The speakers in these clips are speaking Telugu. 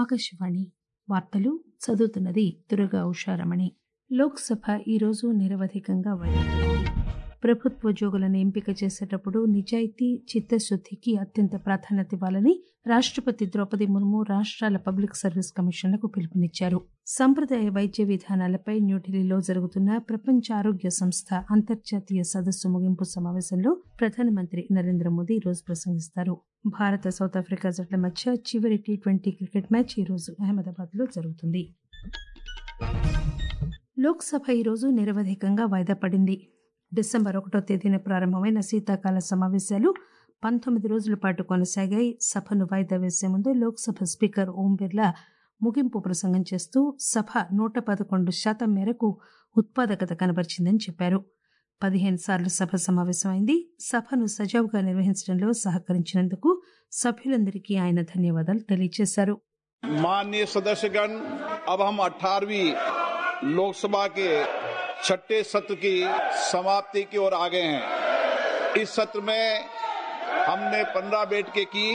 ఆకాశవాణి వార్తలు చదువుతున్నది దుర్గా ఉషారమణి లోక్సభ ఈరోజు నిరవధికంగా వాయిదా ప్రభుత్వోద్యోగులను ఎంపిక చేసేటప్పుడు నిజాయితీ చిత్తశుద్దికి అత్యంత ప్రాధాన్యత ఇవ్వాలని రాష్టపతి ద్రౌపది ముర్ము రాష్ట్రాల పబ్లిక్ సర్వీస్ కమిషన్లకు పిలుపునిచ్చారు సంప్రదాయ వైద్య విధానాలపై న్యూఢిల్లీలో జరుగుతున్న ప్రపంచ ఆరోగ్య సంస్థ అంతర్జాతీయ సదస్సు ముగింపు సమావేశంలో ప్రధానమంత్రి నరేంద్ర మోదీ ఈరోజు ప్రసంగిస్తారు భారత సౌత్ ఆఫ్రికా జట్ల మధ్య చివరి టీ ట్వంటీ క్రికెట్ మ్యాచ్ ఈరోజు అహ్మదాబాద్ లో జరుగుతుంది లోక్సభ ఈరోజు నిరవధికంగా వాయిదా పడింది డిసెంబర్ ఒకటో తేదీన ప్రారంభమైన శీతాకాల సమావేశాలు పంతొమ్మిది రోజుల పాటు కొనసాగాయి సభను వాయిదా వేసే ముందు లోక్సభ స్పీకర్ ఓం బిర్లా ముగింపు ప్రసంగం చేస్తూ సభ నూట పదకొండు శాతం మేరకు ఉత్పాదకత కనబరిచిందని చెప్పారు పదిహేను సార్లు సభ సమావేశమైంది సభను సజావుగా నిర్వహించడంలో సహకరించినందుకు సభ్యులందరికీ ఆయన ధన్యవాదాలు తెలియజేశారు माननीय सदस्यगण अब हम 18वीं लोकसभा के छठे सत्र की समाप्ति की ओर आ गए हैं इस सत्र में हमने 15 बैठकें की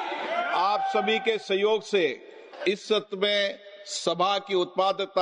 आप सभी के सहयोग से इस सत्र में सभा की उत्पादकता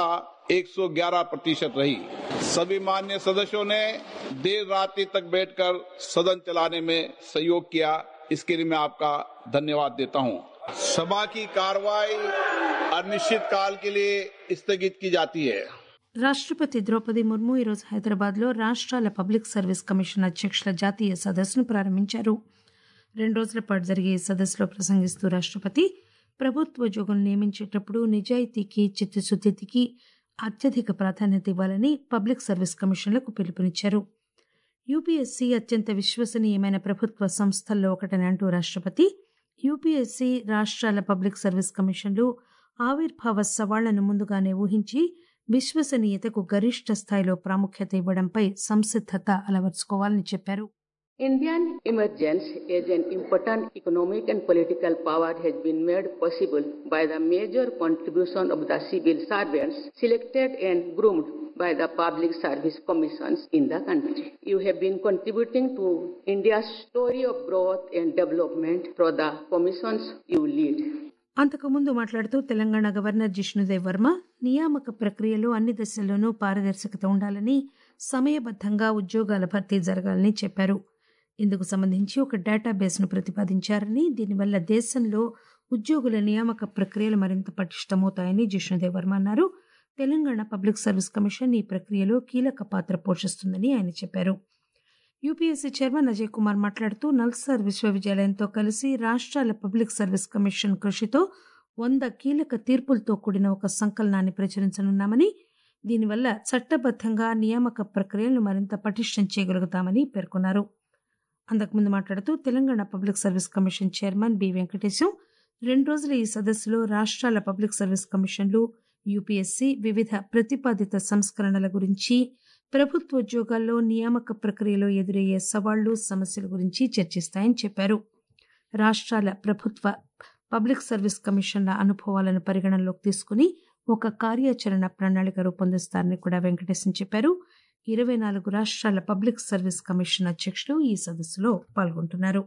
111 प्रतिशत रही सभी मान्य सदस्यों ने देर रात्रि तक बैठकर सदन चलाने में सहयोग किया इसके लिए मैं आपका धन्यवाद देता हूं सभा की कार्रवाई अनिश्चित काल के लिए स्थगित की जाती है రాష్టపతి ద్రౌపది ముర్ము ఈరోజు హైదరాబాద్ లో రాష్ట్రాల పబ్లిక్ సర్వీస్ కమిషన్ అధ్యక్షుల జాతీయ సదస్సును ప్రారంభించారు రెండు రోజుల పాటు జరిగే ఈ సదస్సులో ప్రసంగిస్తూ రాష్టపతి ప్రభుత్వోద్యోగులను నియమించేటప్పుడు నిజాయితీకి చిత్తశుద్దికి అత్యధిక ప్రాధాన్యత ఇవ్వాలని పబ్లిక్ సర్వీస్ కమిషన్లకు పిలుపునిచ్చారు యూపీఎస్సీ అత్యంత విశ్వసనీయమైన ప్రభుత్వ సంస్థల్లో ఒకటని అంటూ రాష్టపతి యూపీఎస్సీ రాష్ట్రాల పబ్లిక్ సర్వీస్ కమిషన్లు ఆవిర్భావ సవాళ్లను ముందుగానే ఊహించి విశ్వసనీయతకు గరిష్ట స్థాయిలో ప్రాముఖ్యత ఇవ్వడంపై సంసిద్దత అలవర్చుకోవాలని చెప్పారు Indian emergence as an important economic and political power has been made possible by the major contribution of the civil servants selected and groomed by the public service commissions in the country. You have been contributing to India's story of growth and development through the commissions you lead. అంతకుముందు మాట్లాడుతూ తెలంగాణ గవర్నర్ జిష్ణుదేవ్ వర్మ నియామక ప్రక్రియలో అన్ని దశల్లోనూ పారదర్శకత ఉండాలని సమయబద్దంగా ఉద్యోగాల భర్తీ జరగాలని చెప్పారు ఇందుకు సంబంధించి ఒక డేటాబేస్ను ప్రతిపాదించారని దీనివల్ల దేశంలో ఉద్యోగుల నియామక ప్రక్రియలు మరింత పటిష్టమవుతాయని జిష్ణుదేవ్ వర్మ అన్నారు తెలంగాణ పబ్లిక్ సర్వీస్ కమిషన్ ఈ ప్రక్రియలో కీలక పాత్ర పోషిస్తుందని ఆయన చెప్పారు యూపీఎస్సీ చైర్మన్ అజయ్ కుమార్ మాట్లాడుతూ నల్సార్ విశ్వవిద్యాలయంతో కలిసి రాష్ట్రాల పబ్లిక్ సర్వీస్ కమిషన్ కృషితో వంద కీలక తీర్పులతో కూడిన ఒక సంకలనాన్ని ప్రచురించనున్నామని దీనివల్ల చట్టబద్దంగా నియామక ప్రక్రియలను మరింత పటిష్టం చేయగలుగుతామని పేర్కొన్నారు అంతకుముందు మాట్లాడుతూ Telangana public service commission chairman B Venkatesham రెండు రోజుల ఈ సదస్సులో రాష్ట్రాల పబ్లిక్ సర్వీస్ కమిషన్లు యూపీఎస్సీ వివిధ ప్రతిపాదిత సంస్కరణల గురించి ప్రభుత్వోద్యోగాల్లో నియామక ప్రక్రియలో ఎదురయ్యే సవాళ్లు సమస్యల గురించి చర్చిస్తాయని చెప్పారు రాష్ట్రాల ప్రభుత్వ పబ్లిక్ సర్వీస్ కమిషన్ల అనుభవాలను పరిగణనలోకి తీసుకుని ఒక కార్యాచరణ ప్రణాళిక రూపొందిస్తారని కూడా వెంకటేశం చెప్పారు ఇరవై నాలుగు రాష్ట్రాల పబ్లిక్ సర్వీస్ కమిషన్ అధ్యక్షులు ఈ సదస్సులో పాల్గొంటున్నారు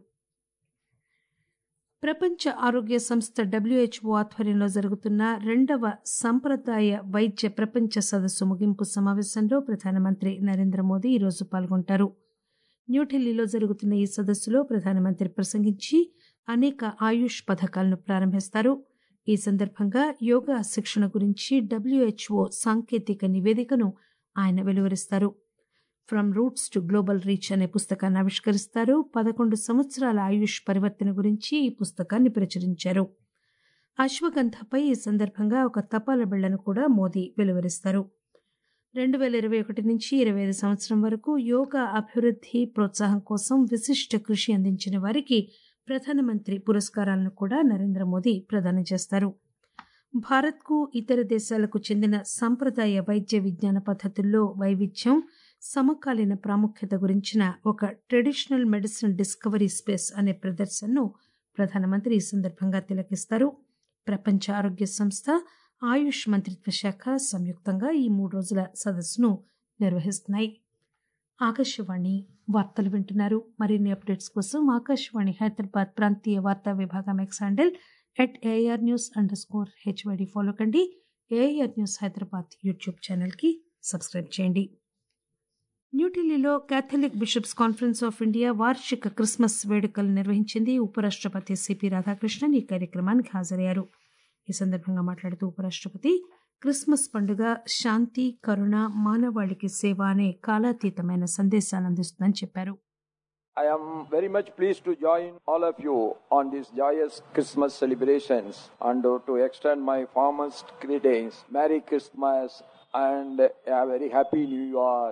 ప్రపంచ ఆరోగ్య సంస్థ డబ్ల్యూహెచ్ఓ ఆధ్వర్యంలో జరుగుతున్న రెండవ సంప్రదాయ వైద్య ప్రపంచ సదస్సు ముగింపు సమావేశంలో ప్రధానమంత్రి నరేంద్ర మోదీ ఈరోజు పాల్గొంటారు న్యూఢిల్లీలో జరుగుతున్న ఈ సదస్సులో ప్రధానమంత్రి ప్రసంగించి అనేక ఆయుష్ పథకాలను ప్రారంభిస్తారు ఈ సందర్భంగా యోగా శిక్షణ గురించి డబ్ల్యూహెచ్ఓ సాంకేతిక నివేదికను ఆయన వెలువరిస్తారు from roots to global reach అనే పుస్తకాన్ని ఆవిష్కరిస్తారు పదకొండు సంవత్సరాల ఆయుష్ పరివర్తన గురించి ఈ పుస్తకాన్ని ప్రచురించారు అశ్వగంధపై ఈ సందర్భంగా ఒక తపాల బిళ్లను కూడా మోదీ వెలువరిస్తారు రెండు వేల ఇరవై ఒకటి నుంచి ఇరవై ఐదు సంవత్సరం వరకు యోగా అభివృద్ధి ప్రోత్సాహం కోసం విశిష్ట కృషి అందించిన వారికి ప్రధానమంత్రి పురస్కారాలను కూడా నరేంద్ర మోదీ ప్రదానం చేస్తారు భారత్కు ఇతర దేశాలకు చెందిన సంప్రదాయ వైద్య విజ్ఞాన పద్ధతుల్లో వైవిధ్యం సమకాలీన ప్రాముఖ్యత గురించిన ఒక ట్రెడిషనల్ మెడిసిన్ డిస్కవరీ స్పేస్ అనే ప్రదర్శనను ప్రధానమంత్రి ఈ సందర్భంగా తిలకిస్తారు ప్రపంచ ఆరోగ్య సంస్థ ఆయుష్ మంత్రిత్వ శాఖ సంయుక్తంగా ఈ మూడు రోజుల సదస్సును నిర్వహిస్తున్నాయి ఆకాశవాణి వార్తలు వింటున్నారు మరిన్ని అప్డేట్స్ కోసం ఆకాశవాణి హైదరాబాద్ ప్రాంతీయ వార్తా విభాగం X handle at AR news under score HYD follow కండి ఏఆర్ న్యూస్ హైదరాబాద్ యూట్యూబ్ ఛానల్కి సబ్స్క్రైబ్ చేయండి న్యూఢిల్లీలో Catholic bishops conference of India వార్షిక క్రిస్మస్ వేడుకలు నిర్వహించింది ఉపరాష్టపతి సిపి రాధాకృష్ణన్ ఈ కార్యక్రమానికి హాజరయ్యారు ఈ సందర్భంగా మాట్లాడుతూ ఉపరాష్టపతి క్రిస్మస్ పండుగ శాంతి కరుణ మానవాళికి సేవ అనే కాలాతీతమైన సందేశాన్ని అందిస్తుందని చెప్పారు I am very much pleased to join all of you on these joyous Christmas celebrations and to extend my warmest greetings. Merry Christmas and a very happy New Year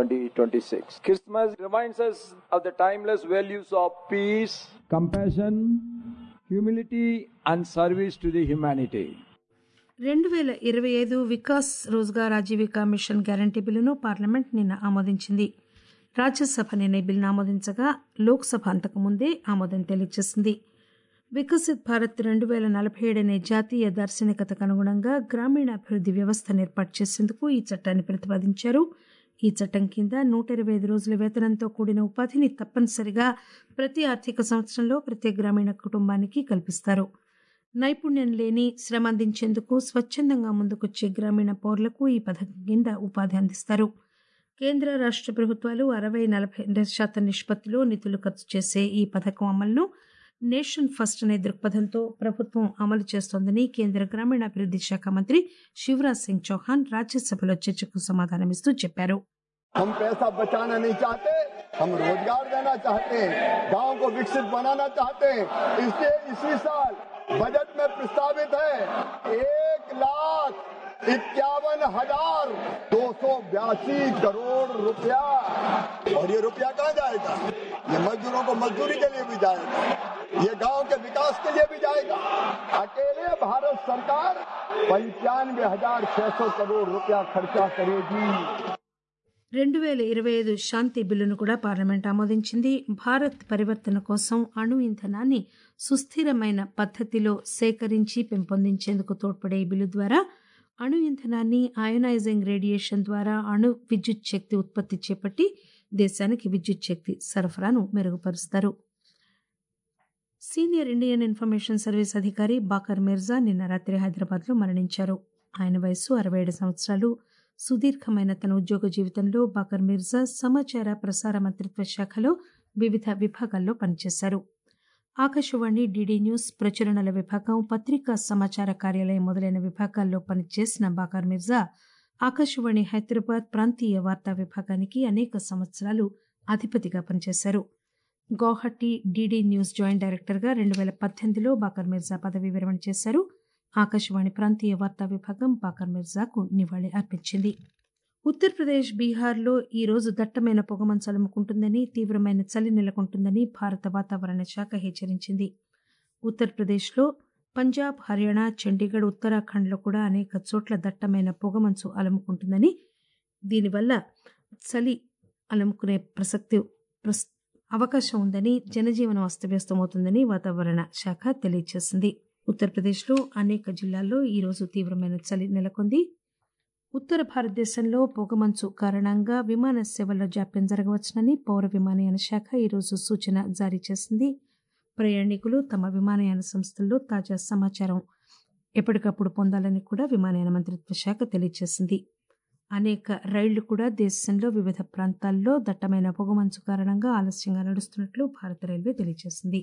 2026. Christmas reminds us of the timeless values of peace, compassion, humility, and service to the humanity. రెండు వేల ఇరవై ఐదు వికాస్ రోజ్గార్ ఆజీవికా మిషన్ గ్యారంటీ బిల్లును పార్లమెంట్ నిన్న ఆమోదించింది రాజ్యసభ నిన్న ఈ బిల్లును ఆమోదించగా లోక్సభ అంతకుముందే ఆమోదం తెలియజేసింది వికసిత్ భారత్ రెండు వేల నలభై ఏడు అనే జాతీయ దార్శనికతకు అనుగుణంగా గ్రామీణాభివృద్ధి వ్యవస్థను ఏర్పాటు చేసేందుకు ఈ చట్టాన్ని ప్రతిపాదించారు ఈ చట్టం కింద నూట ఇరవై ఐదు రోజుల వేతనంతో కూడిన ఉపాధిని తప్పనిసరిగా ప్రతి ఆర్థిక సంవత్సరంలో ప్రతి గ్రామీణ కుటుంబానికి కల్పిస్తారు నైపుణ్యం లేని శ్రమ అందించేందుకు స్వచ్ఛందంగా ముందుకొచ్చే గ్రామీణ పౌరులకు ఈ పథకం కింద ఉపాధి అందిస్తారు కేంద్ర రాష్ట్ర ప్రభుత్వాలు అరవై నలభై శాతం నిష్పత్తిలో నిధులు ఖర్చు చేసే ఈ పథకం అమలును నేషన్ ఫస్ట్ అనే దృక్పథంతో ప్రభుత్వం అమలు చేస్తోందని కేంద్ర గ్రామీణాభివృద్ధి శాఖ మంత్రి శివరాజ్ సింగ్ చౌహాన్ రాజ్యసభలో చర్చకు సమాధానమిస్తూ చెప్పారు हम पैसा बचाना नहीं चाहते हम रोजगार देना चाहते हैं गांव को विकसित बनाना चाहते हैं इसलिए इसी साल बजट में प्रस्तावित है एक लाख इक्यावन हजार दो सौ बयासी करोड़ रुपया और ये रुपया कहाँ जाएगा ये मजदूरों को मजदूरी के लिए भी जाएगा ये गांव के विकास के लिए भी जाएगा अकेले भारत सरकार पंचानवे हजार छह सौ करोड़ रुपया खर्चा करेगी రెండు వేల ఇరవై ఐదు శాంతి బిల్లును కూడా పార్లమెంట్ ఆమోదించింది భారత్ పరివర్తన కోసం అణు ఇంధనాన్ని సుస్థిరమైన పద్ధతిలో సేకరించి పెంపొందించేందుకు తోడ్పడే ఈ బిల్లు ద్వారా అణు ఇంధనాన్ని అయోనైజింగ్ రేడియేషన్ ద్వారా అణు విద్యుత్ శక్తి ఉత్పత్తి చేపట్టి దేశానికి విద్యుత్ శక్తి సరఫరాను మెరుగుపరుస్తారు సీనియర్ ఇండియన్ ఇన్ఫర్మేషన్ సర్వీస్ అధికారి బాకర్ మిర్జా నిన్న రాత్రి హైదరాబాద్లో మరణించారు ఆయన వయసు అరవై ఏడు సంవత్సరాలు సుదీర్ఘమైన తన ఉద్యోగ జీవితంలో బాకర్ మిర్జా సమాచార ప్రసార మంత్రిత్వ శాఖలో వివిధ విభాగాల్లో పనిచేశారు ఆకాశవాణి డీడీ న్యూస్ ప్రచురణల విభాగం పత్రికా సమాచార కార్యాలయం మొదలైన విభాగాల్లో పనిచేసిన బాకర్ మిర్జా ఆకాశవాణి హైదరాబాద్ ప్రాంతీయ వార్తా విభాగానికి అనేక సంవత్సరాలు అధిపతిగా పనిచేశారు గౌహటి డీడీ న్యూస్ జాయింట్ డైరెక్టర్గా రెండు వేల పద్దెనిమిదిలో బాకర్ మిర్జా పదవీ విరమణ చేశారు ఆకాశవాణి ప్రాంతీయ వార్తా విభాగం బాకర్ మిర్జాకు నివాళి అర్పించింది ఉత్తరప్రదేశ్ బీహార్లో ఈ రోజు దట్టమైన పొగమంచు అలుముకుంటుందని తీవ్రమైన చలి నెలకొంటుందని భారత వాతావరణ శాఖ హెచ్చరించింది ఉత్తరప్రదేశ్లో పంజాబ్ హర్యానా చండీగఢ్ ఉత్తరాఖండ్లో కూడా అనేక చోట్ల దట్టమైన పొగమంచు అలుముకుంటుందని దీనివల్ల చలి అలుముకునే ప్రసక్తి అవకాశం ఉందని జనజీవనం అస్తవ్యస్తమవుతుందని వాతావరణ శాఖ తెలియజేసింది ఉత్తరప్రదేశ్లో అనేక జిల్లాల్లో ఈరోజు తీవ్రమైన చలి నెలకొంది ఉత్తర భారతదేశంలో పొగమంచు కారణంగా విమాన సేవల్లో జాప్యం జరగవచ్చునని పౌర విమానయాన శాఖ ఈరోజు సూచన జారీ చేసింది ప్రయాణికులు తమ విమానయాన సంస్థల్లో తాజా సమాచారం ఎప్పటికప్పుడు పొందాలని కూడా విమానయాన మంత్రిత్వ శాఖ తెలియజేసింది అనేక రైళ్లు కూడా దేశంలో వివిధ ప్రాంతాల్లో దట్టమైన పొగమంచు కారణంగా ఆలస్యంగా నడుస్తున్నట్లు భారత రైల్వే తెలియజేసింది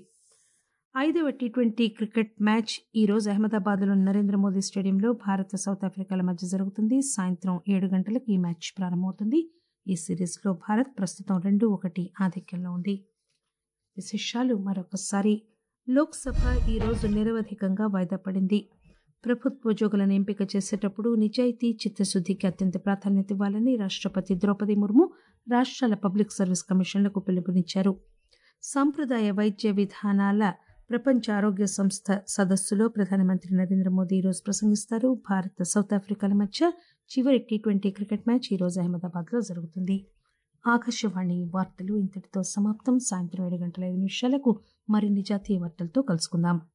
ఐదవ టీ ట్వంటీ క్రికెట్ మ్యాచ్ ఈ రోజు అహ్మదాబాద్లోని నరేంద్ర మోదీ స్టేడియంలో భారత్ సౌత్ ఆఫ్రికాల మధ్య జరుగుతుంది సాయంత్రం ఏడు గంటలకు ఈ మ్యాచ్ ప్రారంభమవుతుంది ఈ సిరీస్లో భారత్ ప్రస్తుతం రెండు ఒకటి ఆధిక్యంలో ఉంది విశేషాలు మరొకసారి లోక్సభ ఈ రోజు నిరవధికంగా వాయిదా పడింది ప్రభుత్వోద్యోగులను ఎంపిక చేసేటప్పుడు నిజాయితీ చిత్తశుద్ధికి అత్యంత ప్రాధాన్యత ఇవ్వాలని రాష్ట్రపతి ద్రౌపది ముర్ము రాష్ట్రాల పబ్లిక్ సర్వీస్ కమిషన్లకు పిలుపునిచ్చారు సాంప్రదాయ వైద్య విధానాల ప్రపంచ ఆరోగ్య సంస్థ సదస్సులో ప్రధానమంత్రి నరేంద్ర మోదీ ఈరోజు ప్రసంగిస్తారు భారత్ సౌత్ ఆఫ్రికాల మధ్య చివరి టీ ట్వంటీ క్రికెట్ మ్యాచ్ ఈరోజు అహ్మదాబాద్లో జరుగుతుంది ఆకాశవాణి వార్తలు ఇంతటితో సమాప్తం సాయంత్రం ఏడు గంటల ఐదు నిమిషాలకు మరిన్ని జాతీయ వార్తలతో కలుసుకుందాం